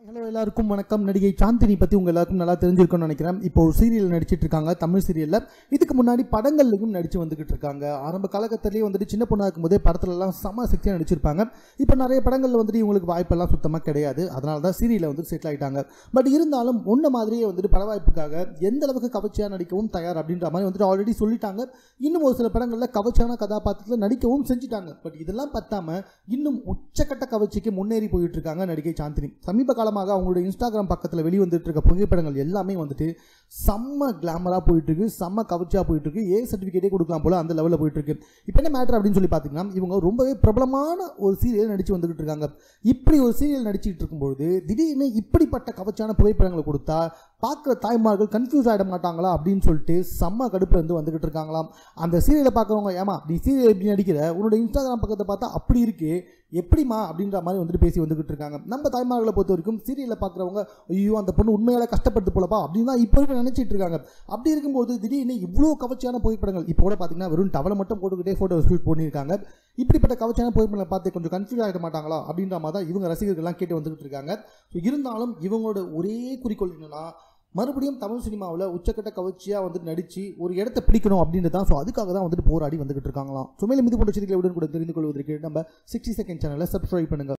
hello எல்லாருக்கும் வணக்கம் நடிகை சாந்தினி பற்றி உங்கள் எல்லாருக்கும் நல்லா தெரிஞ்சிருக்கும்னு நினைக்கிறேன் இப்போ ஒரு சீரியல் நடிச்சிட்டு இருக்காங்க தமிழ் சீரியலில் இதுக்கு முன்னாடி படங்கள்லையும் நடிச்சு வந்துகிட்டு இருக்காங்க ஆரம்ப காலகட்டத்திலேயே வந்துட்டு சின்ன பொண்ணாக இருக்கும்போதே படத்துலலாம் செம்ம செக்ஸியாக நடிச்சிருப்பாங்க இப்போ நிறைய படங்களில் வந்துட்டு இவங்களுக்கு வாய்ப்பெல்லாம் சுத்தமாக கிடையாது அதனால தான் சீரியலில் வந்து செட்டில் ஆகிட்டாங்க பட் இருந்தாலும் ஒன்றை மாதிரியே வந்துட்டு பட வாய்ப்புக்காக எந்த அளவுக்கு கவர்ச்சியாக நடிக்கவும் தயார் அப்படின்ற மாதிரி வந்துட்டு ஆல்ரெடி சொல்லிட்டாங்க இன்னும் ஒரு சில படங்களில் கவர்ச்சியான கதாபாத்திரத்தில் நடிக்கவும் செஞ்சுட்டாங்க பட் இதெல்லாம் பத்தாம இன்னும் உச்சக்கட்ட கவர்ச்சிக்கு முன்னேறி போயிட்டு இருக்காங்க நடிகை சாந்தினி சமீப காலமாக அவங்களுடைய இன்ஸ்டாகிராம் பக்கத்தில் வெளிவந்துட்டு இருக்க புகைப்படங்கள் எல்லாமே வந்துட்டு செம்ம கிளாமராக போயிட்டு இருக்கு செம்ம கவர்ச்சியாக போயிட்டு இருக்கு ஏ சர்டிஃபிகேட்டே கொடுக்கலாம் போல அந்த லெவலில் போயிட்டு இருக்கு இப்போ என்ன மேட்டர் அப்படின்னு சொல்லி பார்த்தீங்கன்னா இவங்க ரொம்பவே பிரபலமான ஒரு சீரியல் நடிச்சு வந்துகிட்டு இருக்காங்க இப்படி ஒரு சீரியல் நடிச்சிட்டு இருக்கும்பொழுது திடீர்னு இப்படிப்பட்ட கவர்ச்சியான புகைப்படங்களை கொடுத்தா பார்க்குற தாய்மார்கள் கன்ஃபியூஸ் ஆகிட மாட்டாங்களா அப்படின்னு சொல்லிட்டு செம்ம கடுப்பில் இருந்து வந்துகிட்டு இருக்காங்களாம் அந்த சீரியலை பார்க்குறவங்க ஏமா நீ சீரியல் எப்படி நடிக்கிற உன்னோட இன்ஸ்டாகிராம் பக்கத்தை பார்த்தா அப்படி இருக்கு எப்படிமா அப்படின்ற மாதிரி வந்துட்டு பேசி வந்துகிட்டு இருக்காங்க நம்ம தாய்மார்களை பொறுத்த வரைக்கும் சீரியலை பார்க்குறவங்க ஐயோ அந்த பொண்ணு உண்மையால கஷ்டப்பட்டு போலப்பா அப்படின்னு தான் இப்போ வரைக்கும் நினைச்சிட்டு இருக்காங்க அப்படி இருக்கும்போது திடீர்னு இவ்வளோ கவர்ச்சியான புகைப்படங்கள் இப்போ கூட பார்த்தீங்கன்னா வெறும் டவலை மட்டும் போட்டுக்கிட்டே ஃபோட்டோ ஷூட் பண்ணியிருக்காங்க இப்படிப்பட்ட கவர்ச்சியான புகைப்படங்களை பார்த்து கொஞ்சம் கன்ஃபியூஸ் ஆகிட மாட்டாங்களா அப்படின்ற மாதிரி தான் இவங்க ரசிகர்கள்லாம் கேட்டு வந்துகிட்டு இருக்காங்க ஸோ இருந்தாலும் இவங்களோட ஒரே குறிக்கோள் என்னன்னா மறுபடியும் தமிழ் சினிமாவில் உச்சக்கட்ட கவர்ச்சியாக வந்துட்டு நடித்து ஒரு இடத்த பிடிக்கணும் அப்படின்றது தான் ஸோ அதுக்காக தான் வந்துட்டு போராடி வந்துகிட்டு இருக்காங்களாம் ஸோ மேலும் இது போன்ற செய்திகளை உடன் கூட தெரிந்து கொள்வதற்கு நம்ம சிக்ஸ்டி செகண்ட் சேனலை சப்ஸ்கிரைப் பண்ணுங்கள்